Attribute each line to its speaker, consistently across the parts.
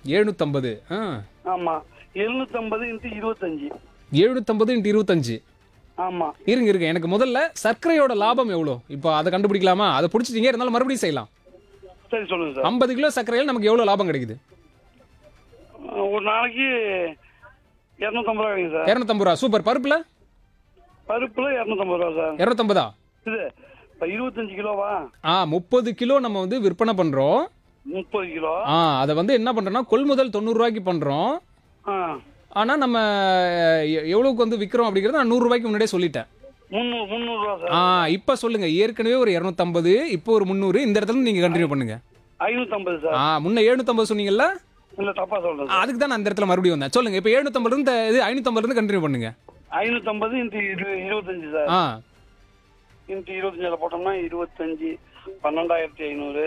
Speaker 1: எழுநூத்தம்பது ஆ
Speaker 2: ஆமா எழுநூத்தம்பது இன்ட்டு இருபத்தஞ்சு
Speaker 1: எழுநூத்தம்பது இன்ட்டு இருபத்தஞ்சு
Speaker 2: ஆமா
Speaker 1: இருங்க இருங்க எனக்கு முதல்ல சர்க்கரையோட லாபம் எவ்வளோ இப்போ அதை கண்டுபிடிக்கலாமா அதை பிடிச்சிட்டீங்க இருந்தாலும் மறுபடியும் செய்யலாம்
Speaker 2: சரி சொல்லுங்க சார்
Speaker 1: ஐம்பது கிலோ சர்க்கரையில் நமக்கு எவ்வளோ லாபம் கிடைக்குது
Speaker 2: ஒரு நாளைக்கு இரநூத்தம்பது ரூபா வைங்க சார்
Speaker 1: இரநூத்தம்பது ரூபா சூப்பர் பருப்புல
Speaker 2: பருப்புல இரநூத்தம்பது ரூபா சார்
Speaker 1: இரநூத்தம்பதா
Speaker 2: இது இப்போ இருபத்தஞ்சு கிலோவா
Speaker 1: ஆ முப்பது கிலோ நம்ம வந்து விற்பனை பண்ணுறோம்
Speaker 2: முப்பது கிலோ
Speaker 1: ஆ அதை வந்து என்ன பண்ணுறோம்னா கொள்முதல் தொண்ணூறுரூவாய்க்கு பண்ணுறோம்
Speaker 2: ஆ
Speaker 1: ஆனால் நம்ம எ- எவ்வளவுக்கு வந்து விற்கிறோம் அப்படிங்கிறத நான் நூறுரூவாய்க்கு முன்னாடியே சொல்லிட்டேன்
Speaker 2: முந்நூறு முந்நூறுரூவா சார்
Speaker 1: ஆ இப்போ சொல்லுங்க ஏற்கனவே ஒரு இரநூத்தம்பது இப்போ ஒரு முந்நூறு இந்த இடத்துல நீங்கள் கண்டினியூ பண்ணுங்க
Speaker 2: ஐநூற்றம்பது சார்
Speaker 1: ஆ முன்ன எழுநூத்தம்பது சொன்னீங்கல்ல
Speaker 2: இல்லை தப்பாக சொல்கிறேன்
Speaker 1: ஆ, அதுக்கு தான் நான் இந்த இடத்துல மறுபடியும் வந்தேன் சொல்லுங்க இப்போ எழுநூத்தம்பது இருந்து இது ஐநூத்தம்பது இருந்து கண்டினியூ பண்ணுங்க
Speaker 2: ஐநூற்றம்பது இன்ட்டு இரு இருபத்தஞ்சு சார்
Speaker 1: ஆ
Speaker 2: இன்ட்டு இருபத்தஞ்சில் போட்டோம்னா இருபத்தஞ்சி பன்னெண்டாயிரத்தி ஐநூறு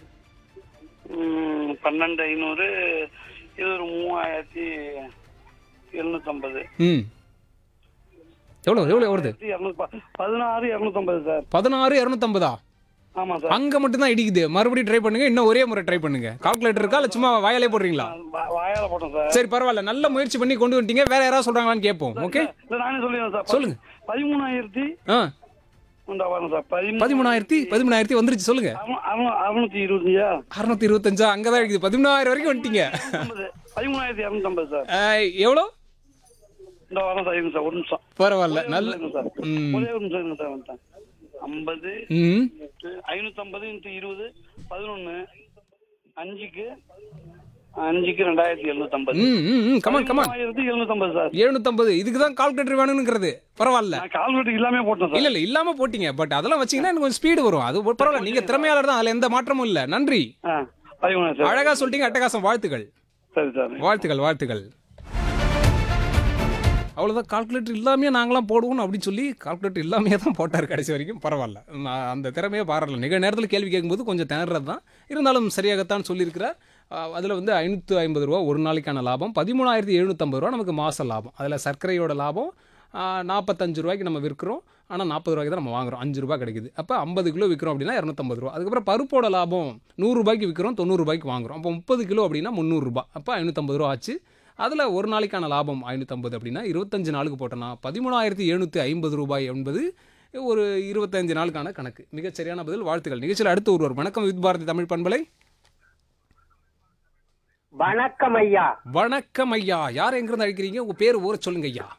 Speaker 2: ம், பன்னெண்டு ஐநூறு இது ஒரு மூவாயிரத்தி எழுநூற்றம்பது
Speaker 1: ம் எவ்வளோ எவ்வளோ வருது
Speaker 2: இரநூத்தி பதினாறு இரநூத்தம்பது சார்
Speaker 1: பதினாறு இரநூத்தம்பதா
Speaker 2: ஆமாம் சார்
Speaker 1: அங்க மட்டும் தான் இடிக்குது மறுபடியும் ட்ரை பண்ணுங்க இன்னும் ஒரே முறை ட்ரை பண்ணுங்க கால்குலேட்டர் இருக்கா இல்லை சும்மா வாயாலே போடுறீங்களா
Speaker 2: வா- வாயால போட்டோம் சார்
Speaker 1: சரி பரவாயில்ல நல்ல முயற்சி பண்ணி கொண்டு வந்துட்டீங்க வேற யாராவது சொல்றாங்களான்னு கேட்போம் ஓகே
Speaker 2: இல்லை நானே சொல்லிடுறேன் சார்
Speaker 1: சொல்லுங்க.
Speaker 2: பதிமூணாயிரத்தி
Speaker 1: ஆ
Speaker 2: உண்டா வரும் சார் பதிமூணு
Speaker 1: பதிமூணாயிரத்தி பதிமூணாயிரத்தி வந்துருச்சு சொல்லுங்க
Speaker 2: அறுநூ- அறுநூ- அறுநூத்தி இருபத்தஞ்சா
Speaker 1: அறுநூத்தி இருபத்தஞ்சா அங்கதான் இருக்குது பதிமூணாயிரம் வரைக்கும் வந்துட்டீங்க
Speaker 2: ஐம்பது. பதிமூணாயிரத்தி இரநூத்தம்பது சார்
Speaker 1: ஆ, எவ்வளோ
Speaker 2: இந்த வரோம் சார் இருங்க சார் ஒரு நிமிஷம்
Speaker 1: பரவாயில்ல நல்ல
Speaker 2: இருங்க சார்
Speaker 1: ம்
Speaker 2: ஒரே ஒரு நிமிஷம் இருங்க சார் வந்துட்டேன் ஐம்பது
Speaker 1: ம்
Speaker 2: ஐநூற்றம்பது இன்ட்டு இருபது பதினொன்று அஞ்சுக்கு அஞ்சுக்கு ரெண்டாயிரத்தி எழுநூத்தம்பது
Speaker 1: ம் ம் ம் கமான் கமான்
Speaker 2: ஆயிரத்தி எழுநூத்தம்பது சார்
Speaker 1: எழுநூத்தம்பது இதுக்கு தான் கால்குலேட்டர் வேணுங்கிறது பரவாயில்ல
Speaker 2: நான் கால்குலேட்டர் இல்லாமே போட்டேன் சார்
Speaker 1: இல்ல இல்ல இல்லாம போட்டீங்க பட் அதெல்லாம் வச்சீங்கன்னா எனக்கு கொஞ்சம் ஸ்பீடு வரும் அது பரவாயில்ல நீங்க திறமையாளர் தான் அதுல எந்த மாற்றமும் இல்ல நன்றி
Speaker 2: ஆ பதிமூணு சார்
Speaker 1: அழகா சொல்லிட்டீங்க அட்டகாசம் வாழ்த்துக்கள்
Speaker 2: சரி சார்
Speaker 1: வாழ்த்துக்கள் வாழ்த்துக்கள் அவ்வளோதான் கால்குலேட்டர் இல்லாமே நாங்களாம் போடுவோம் அப்படின்னு சொல்லி கால்குலேட்டர் இல்லாமே தான் போட்டார் கடைசி வரைக்கும் பரவாயில்ல நான் அந்த திறமையே பாராட்டல நிகழ் நேரத்தில் கேள்வி கேட்கும்போது கொஞ்சம் திணறது தான் இருந்தாலும் சரியாகத்தான் சொல்லியிருக்கிறார் அதில் வந்து ஐநூற்று ஐம்பது ரூபா ஒரு நாளைக்கான லாபம் பதிமூணாயிரத்தி எழுநூற்றம்பது ரூபா நமக்கு மாத லாபம் அதில் சர்க்கரையோட லாபம் ஆ, நாற்பத்தஞ்சு ரூபாய்க்கு நம்ம விற்கிறோம் ஆனால் நாற்பது ரூபாய்க்கு தான் நம்ம வாங்குறோம் அஞ்சு ரூபாய் கிடைக்குது அப்போ ஐம்பது கிலோ விற்கிறோம் அப்படின்னா இரநூத்தம்பது ரூபா அதுக்கப்புறம் பருப்போட லாபம் நூறுரூபாய்க்கு விற்கிறோம் தொண்ணூறு ரூபாய்க்கு வாங்குறோம் அப்போ முப்பது கிலோ அப்படின்னா முந்நூறுரூபா அப்போ ஐநூற்றம்பது ரூபா ஆச்சு அதில் ஒரு நாளைக்கான லாபம் ஐநூற்றம்பது அப்படின்னா இருபத்தஞ்சு நாளுக்கு போட்டோன்னா பதிமூணாயிரத்தி எழுநூற்றி ஐம்பது ரூபாய் என்பது ஒரு இருபத்தஞ்சு நாளுக்கான கணக்கு மிகச் சரியான பதில் வாழ்த்துக்கள் நிகழ்ச்சியில் அடுத்து ஒருவர் வணக்கம் வித் பாரதி தமிழ் பண்பலை
Speaker 3: வணக்கம் ஐயா
Speaker 1: வணக்கம் ஐயா யார் எங்கிருந்து அழைக்கிறீங்க உங்கள் பேர் ஊர சொல்லுங்க ஐயா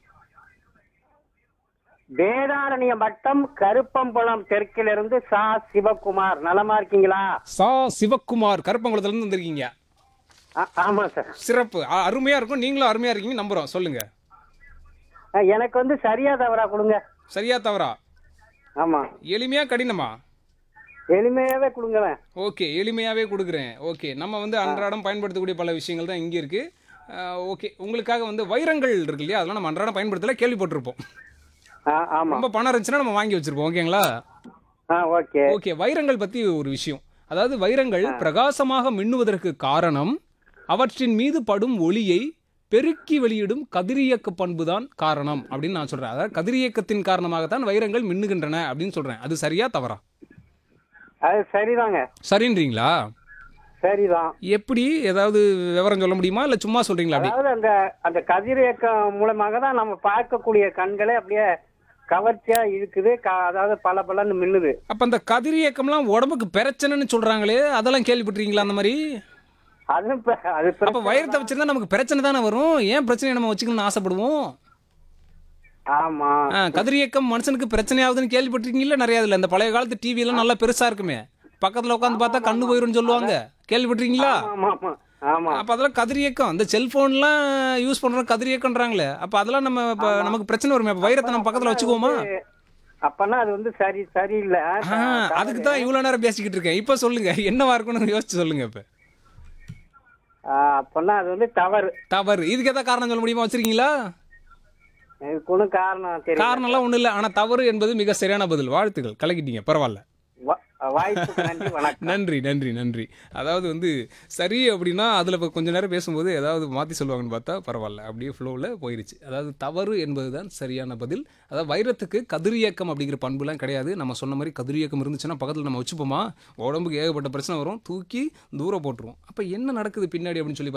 Speaker 3: வேதாரண்ய வட்டம் கருப்பம்புலம் தெற்கிலிருந்து சா சிவகுமார் நலமா இருக்கீங்களா
Speaker 1: சா சிவக்குமார் கருப்பங்குளத்துலேருந்து வந்திருக்கீங்க
Speaker 3: ஆ- ஆமா சார்
Speaker 1: சிறப்பு அ- அருமையா இருக்கும் நீங்களும் அருமையா இருக்கீங்க நம்புறோம் சொல்லுங்க
Speaker 3: ஆ, எனக்கு வந்து சரியா தவறா கொடுங்க
Speaker 1: சரியா தவறா
Speaker 3: ஆமா
Speaker 1: எளிமையா கடினமா
Speaker 3: எளிமையாவே கொடுங்களேன்
Speaker 1: ஓகே எளிமையாவே கொடுக்குறேன் ஓகே நம்ம வந்து அன்றாடம் பயன்படுத்தக்கூடிய பல விஷயங்கள் தான் இங்கே இருக்கு ஓகே உங்களுக்காக வந்து வைரங்கள் இருக்கு இல்லையா அதெல்லாம் நம்ம அன்றாடம் பயன்படுத்தல கேள்விப்பட்டிருப்போம்
Speaker 3: ஆ, ஆமா
Speaker 1: ரொம்ப பணம் இருந்துச்சுன்னா நம்ம வாங்கி வச்சிருப்போம் ஓகேங்களா
Speaker 3: ஆ ஓகே
Speaker 1: ஓகே வைரங்கள் பத்தி ஒரு விஷயம் அதாவது வைரங்கள் பிரகாசமாக மின்னுவதற்கு காரணம் அவற்றின் மீது படும் ஒளியை பெருக்கி வெளியிடும் கதிரியக்க பண்புதான் காரணம் அப்படின்னு நான் சொல்றேன் அதாவது கதிரியக்கத்தின் காரணமாகத்தான் வைரங்கள் மின்னுகின்றன அப்படின்னு சொல்றேன் அது சரியா தவறா
Speaker 3: அது சரிதாங்க
Speaker 1: சரின்றீங்களா
Speaker 3: சரிதான்
Speaker 1: எப்படி ஏதாவது விவரம் சொல்ல முடியுமா இல்ல சும்மா சொல்றீங்களா அப்படி
Speaker 3: அதாவது அந்த அந்த கதிரியக்கம் மூலமாக தான் நம்ம பார்க்கக்கூடிய கண்களே அப்படியே கவர்ச்சியா இருக்குது க- அதாவது பல பலன்னு மின்னுது
Speaker 1: அப்ப அந்த கதிரியக்கம்லாம் உடம்புக்கு பிரச்சனைன்னு சொல்றாங்களே அதெல்லாம் கேள்விப்பட்டிருக்கீங்களா அந்த மாதிரி
Speaker 3: அது ப- அது
Speaker 1: அப்ப
Speaker 3: பிரச்சனை
Speaker 1: வைரத்தை வச்சிருந்தா நமக்கு பிரச்சனை தானே வரும் ஏன் பிரச்சனையை நம்ம வச்சுக்கணும்னு ஆசைப்படுவோம்
Speaker 3: ஆமா
Speaker 1: ஆ, கதிரியக்கம் மனுஷனுக்கு பிரச்சனை ஆகுதுன்னு கேள்விப்பட்டிருக்கீங்களா நிறைய இதுல இந்த பழைய காலத்து டிவி எல்லாம் நல்லா பெருசா இருக்குமே பக்கத்துல உட்காந்து பார்த்தா கண்ணு போயிரும்னு சொல்லுவாங்க கேள்விப்பட்டிருக்கீங்களா
Speaker 3: ஆமா ஆமா ஆமா
Speaker 1: அப்ப அதெல்லாம் கதிரியக்கம் இந்த செல்போன்லாம் யூஸ் பண்றோம் கதிரியக்கம்ன்றாங்களே அப்ப அதெல்லாம் நம்ம இப்ப நமக்கு பிரச்சனை வருமே அப்ப வைரத்தை நம்ம பக்கத்துல வச்சுக்குவோமா
Speaker 3: அப்பனா அது வந்து சரி சரியில்லை
Speaker 1: ஆ, அதுக்கு தான் இவ்வளவு நேரம் பேசிக்கிட்டு இருக்கேன் இப்ப சொல்லுங்க என்னவா இருக்கும்னு யோசிச்சு சொல்லுங்க இப்ப
Speaker 3: ஆ, அப்பனா அது வந்து தவறு
Speaker 1: தவறு இதுக்கு எதாவது காரணம் சொல்ல முடியுமா வச்சிருக்கீங்களா
Speaker 3: இதுக்கு ஒன்றும் காரணம் தெரியல
Speaker 1: காரணம்லாம் ஒண்ணும் இல்ல ஆனா தவறு என்பது மிக சரியான பதில் வாழ்த்துக்கள் கலக்கிட்டீங்க பரவாயில்ல
Speaker 3: வா- வாய்ப்புக்கு நன்றி வணக்கம்
Speaker 1: நன்றி நன்றி நன்றி அதாவது வந்து சரி அப்படின்னா அதில் இப்போ கொஞ்ச நேரம் பேசும்போது ஏதாவது மாற்றி சொல்லுவாங்கன்னு பார்த்தா பரவாயில்ல அப்படியே ஃப்ளோவில் போயிருச்சு அதாவது தவறு என்பது தான் சரியான பதில் அதாவது வைரத்துக்கு கதிரியக்கம் அப்படிங்கிற பண்புலாம் கிடையாது நம்ம சொன்ன மாதிரி கதிரியக்கம் இருந்துச்சுன்னா பக்கத்தில் நம்ம வச்சுப்போமா உடம்புக்கு ஏகப்பட்ட பிரச்சனை வரும் தூக்கி தூரம் போட்டுருவோம் அப்போ என்ன நடக்குது பின்னாடி அப்படின்னு சொல்லி